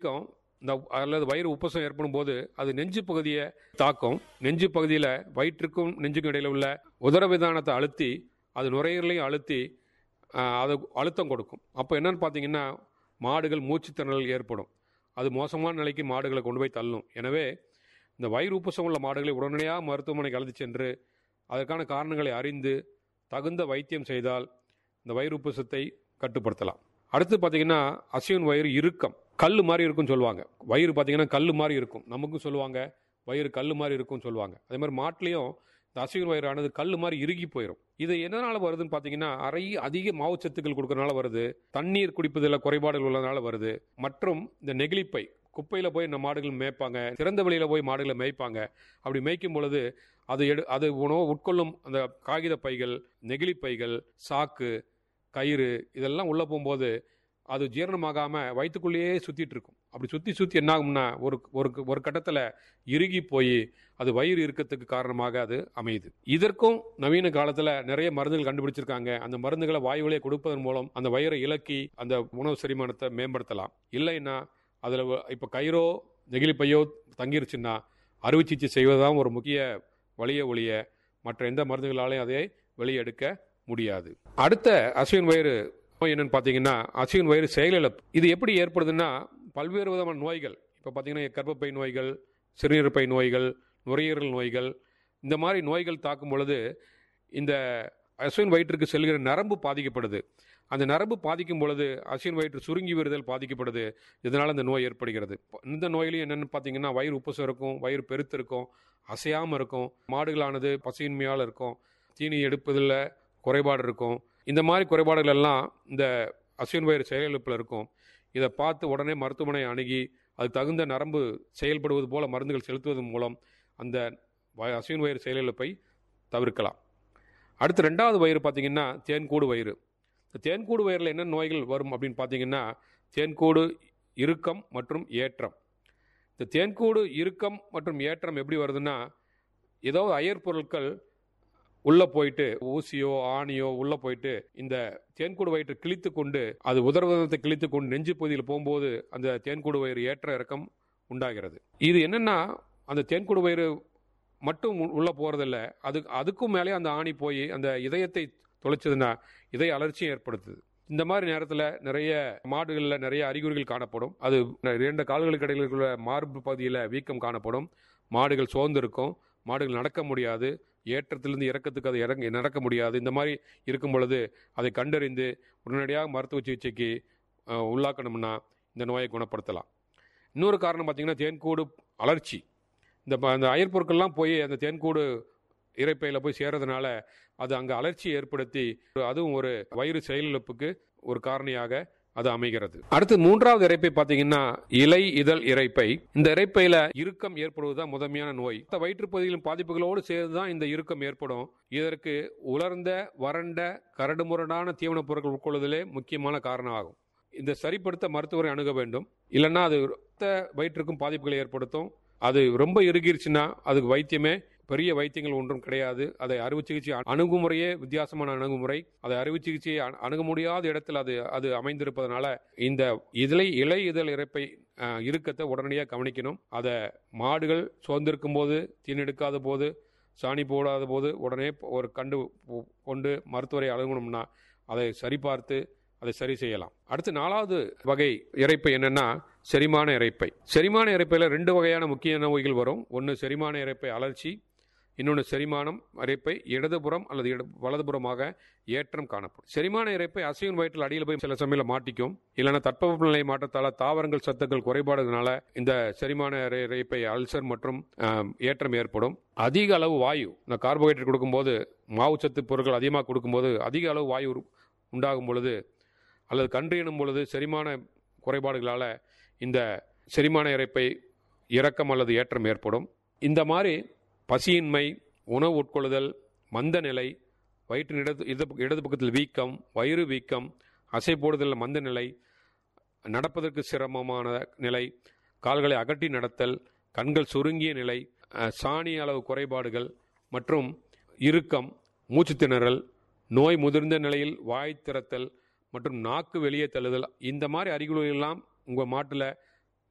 வீக்கம் இந்த அல்லது வயிறு உப்பசம் ஏற்படும் போது அது நெஞ்சு பகுதியை தாக்கும் நெஞ்சு பகுதியில் வயிற்றுக்கும் நெஞ்சுக்கும் இடையில உள்ள உதரவிதானத்தை அழுத்தி அது நுரையீரலையும் அழுத்தி ஆஹ், அது அழுத்தம் கொடுக்கும் அப்போ என்னன்னு பார்த்தீங்கன்னா மாடுகள் மூச்சுத்திணறல் ஏற்படும் அது மோசமான நிலைக்கு மாடுகளை கொண்டு போய் தள்ளும் எனவே இந்த வயிறு உப்பசம் உள்ள மாடுகளை உடனடியாக மருத்துவமனைக்கு அழைத்து சென்று அதற்கான காரணங்களை அறிந்து தகுந்த வைத்தியம் செய்தால் இந்த வயிறு உப்பசத்தை கட்டுப்படுத்தலாம் அடுத்து பார்த்தீங்கன்னா அசைவன் வயிறு இறுக்கம் கல் மாதிரி இருக்கும்னு சொல்லுவாங்க வயிறு பார்த்தீங்கன்னா கல் மாதிரி இருக்கும் நமக்கும் சொல்லுவாங்க வயிறு கல் மாதிரி இருக்கும்னு சொல்லுவாங்க அதே மாதிரி மாட்டுலேயும் இந்த அசைவன் வயிறானது கல் மாதிரி இறுகி போயிடும் இது எதனால் வருதுன்னு பார்த்தீங்கன்னா அரை அதிக மாவுச்சத்துக்கள் கொடுக்கறனால வருது தண்ணீர் குடிப்பதில் குறைபாடுகள் உள்ளதுனால வருது மற்றும் இந்த நெகிழிப்பை குப்பையில் போய் இந்த மாடுகள் மேய்ப்பாங்க திறந்த வெளியில் போய் மாடுகளை மேய்ப்பாங்க அப்படி மேய்க்கும் பொழுது அது எடு அது உணவு உட்கொள்ளும் அந்த காகித பைகள் நெகிழி பைகள் சாக்கு கயிறு இதெல்லாம் உள்ளே போகும்போது அது ஜீரணமாகாமல் வயிற்றுக்குள்ளேயே சுற்றிட்டு இருக்கும் அப்படி சுற்றி சுற்றி என்ன ஆகும்னா ஒரு ஒரு ஒரு கட்டத்தில் இறுகி போய் அது வயிறு இருக்கத்துக்கு காரணமாக அது அமையுது இதற்கும் நவீன காலத்தில் நிறைய மருந்துகள் கண்டுபிடிச்சிருக்காங்க அந்த மருந்துகளை வாய் வழியை கொடுப்பதன் மூலம் அந்த வயிறை இலக்கி அந்த உணவு செரிமானத்தை மேம்படுத்தலாம் இல்லைன்னா அதில் இப்போ கயிறோ நெகிழி பையோ தங்கிருச்சுன்னா அறுவை சிகிச்சை செய்வதுதான் ஒரு முக்கிய வழிய ஒழிய மற்ற எந்த மருந்துகளாலையும் அதை வெளியே எடுக்க முடியாது அடுத்த அசைவன் வயிறு நோய் என்னன்னு பார்த்தீங்கன்னா அசைவன் வயிறு செயலிழப்பு இது எப்படி ஏற்படுதுன்னா பல்வேறு விதமான நோய்கள் இப்போ பார்த்தீங்கன்னா கர்ப்பப்பை நோய்கள் சிறுநீரப்பை நோய்கள் நுரையீரல் நோய்கள் இந்த மாதிரி நோய்கள் தாக்கும் பொழுது இந்த அசைவன் வயிற்றுக்கு செல்கிற நரம்பு பாதிக்கப்படுது அந்த நரம்பு பாதிக்கும் பொழுது அசைவன் வயிற்று சுருங்கி வருதல் பாதிக்கப்படுது இதனால் இந்த நோய் ஏற்படுகிறது இந்த நோயிலையும் என்னென்னு பார்த்தீங்கன்னா வயிறு உப்புசம் இருக்கும் வயிறு பெருத்து இருக்கும் அசையாமல் இருக்கும் மாடுகளானது பசியின்மையால் இருக்கும் தீனி எடுப்பதில் குறைபாடு இருக்கும் இந்த மாதிரி குறைபாடுகள் எல்லாம் இந்த அசைவன் வயிறு செயலிழப்பில் இருக்கும் இதை பார்த்து உடனே மருத்துவமனை அணுகி அது தகுந்த நரம்பு செயல்படுவது போல மருந்துகள் செலுத்துவதன் மூலம் அந்த வ- அசைவன் வயிறு செயலிழப்பை தவிர்க்கலாம் அடுத்து ரெண்டாவது வயிறு பார்த்தீங்கன்னா தேன்கூடு வயிறு இந்த தேன்கூடு வயிறில் என்ன நோய்கள் வரும் அப்படின்னு பார்த்தீங்கன்னா தேன்கூடு இறுக்கம் மற்றும் ஏற்றம் இந்த தேன்கூடு இறுக்கம் மற்றும் ஏற்றம் எப்படி வருதுன்னா ஏதோ அயற் பொருட்கள் உள்ளே போயிட்டு ஊசியோ ஆணியோ உள்ளே போயிட்டு இந்த தேன்கூடு வயிற்றை கிழித்து கொண்டு அது உதரவதத்தை கிழித்து கொண்டு நெஞ்சு பகுதியில் போகும்போது அந்த தேன்கூடு வயிறு ஏற்ற இறக்கம் உண்டாகிறது இது என்னன்னா அந்த தேன்கூடு வயிறு மட்டும் உ- உள்ள போறதில்ல அது அதுக்கும் மேலே அந்த ஆணி போய் அந்த இதயத்தை தொலைச்சதுன்னா இதய அலர்ச்சியும் ஏற்படுத்துது இந்த மாதிரி நேரத்தில் நிறைய மாடுகளில் நிறைய அறிகுறிகள் காணப்படும் அது இரண்டு கால்களுக்கு இடையில் இருக்கிற மார்பு பகுதியில் வீக்கம் காணப்படும் மாடுகள் சோர்ந்து இருக்கும் மாடுகள் நடக்க முடியாது ஏற்றத்திலிருந்து இறக்கத்துக்கு அது இறங்க நடக்க முடியாது இந்த மாதிரி இருக்கும் பொழுது அதை கண்டறிந்து உடனடியாக மருத்துவ சிகிச்சைக்கு அஹ், உள்ளாக்கணும்னா இந்த நோயை குணப்படுத்தலாம் இன்னொரு காரணம் பார்த்தீங்கன்னா தேன்கூடு அலர்ச்சி இந்த ப- அந்த அயற்பொருட்கள்லாம் போய் அந்த தேன்கூடு இறைப்பையில் போய் சேர்றதுனால அது அங்கே அலர்ச்சி ஏற்படுத்தி அதுவும் ஒரு வயிறு செயலிழப்புக்கு ஒரு காரணியாக அது அமைகிறது அடுத்து மூன்றாவது இறைப்பை பார்த்தீங்கன்னா இலை இதழ் இறைப்பை இந்த இறைப்பையில இறுக்கம் ஏற்படுவதுதான் முதன்மையான நோய் மற்ற வயிற்றுப்பகுதிகளின் பாதிப்புகளோடு சேர்ந்து தான் இந்த இறுக்கம் ஏற்படும் இதற்கு உலர்ந்த வறண்ட கரடுமுரடான தீவனப் பொருட்கள் உட்கொள்வதிலே முக்கியமான காரணம் ஆகும் இந்த சரிப்படுத்த மருத்துவரை அணுக வேண்டும் இல்லைன்னா அது ரத்த வயிற்றுக்கும் பாதிப்புகளை ஏற்படுத்தும் அது ரொம்ப இறுகிருச்சுன்னா அதுக்கு வைத்தியமே பெரிய வைத்தியங்கள் ஒன்றும் கிடையாது அதை அறுவை சிகிச்சை அ- அணுகுமுறையே வித்தியாசமான அணுகுமுறை அதை அறுவை சிகிச்சையை அணு- அணுக முடியாத இடத்தில் அது அது அமைந்திருப்பதனால இந்த இலை இலை இதழ் இறைப்பை அஹ், இறுக்கத்தை உடனடியாக கவனிக்கணும் அதை மாடுகள் சோர்ந்திருக்கும் போது தீனெடுக்காத போது சாணி போடாத போது உடனே ஒரு கண்டு கொ- கொண்டு மருத்துவரை அணுகணும்னா அதை சரிபார்த்து அதை சரி செய்யலாம் அடுத்து நாலாவது வகை இறைப்பை என்னன்னா செரிமான இறைப்பை செரிமான இறைப்பையில் ரெண்டு வகையான முக்கிய நோய்கள் வரும் ஒன்று செரிமான இறைப்பை அலர்ச்சி இன்னொன்று செரிமானம் இறைப்பை இடதுபுறம் அல்லது இட வலதுபுறமாக ஏற்றம் காணப்படும் செரிமான இறைப்பை அசைவன் வயிற்றில் அடியில் போய் சில சமயம் மாட்டிக்கும் இல்லைன்னா தட்பவெப்பநிலை மாற்றத்தால் தாவரங்கள் சத்துக்கள் குறைபாடுனால இந்த செரிமான இறை- இறைப்பை அல்சர் மற்றும் ஆம், ஏற்றம் ஏற்படும் அதிக அளவு வாயு இந்த கார்போஹைட்ரேட் கொடுக்கும்போது மாவுச்சத்து பொருட்கள் அதிகமாக கொடுக்கும்போது அதிக அளவு வாயு உரு- உண்டாகும் பொழுது அல்லது கன்று எனும் பொழுது செரிமான குறைபாடுகளால் இந்த செரிமான இறைப்பை இறக்கம் அல்லது ஏற்றம் ஏற்படும் இந்த மாதிரி பசியின்மை உணவு உட்கொள்ளுதல் மந்த நிலை வயிற்றின் இடது இடது இடது பக்கத்தில் வீக்கம் வயிறு வீக்கம் அசை போடுதல் மந்த நிலை நடப்பதற்கு சிரமமான நிலை கால்களை அகட்டி நடத்தல் கண்கள் சுருங்கிய நிலை அஹ், சாணி அளவு குறைபாடுகள் மற்றும் இறுக்கம் மூச்சு திணறல் நோய் முதிர்ந்த நிலையில் வாய் திறத்தல் மற்றும் நாக்கு வெளியே தள்ளுதல் இந்த மாதிரி அறிகுறிகள் எல்லாம் உங்கள் மாட்டில்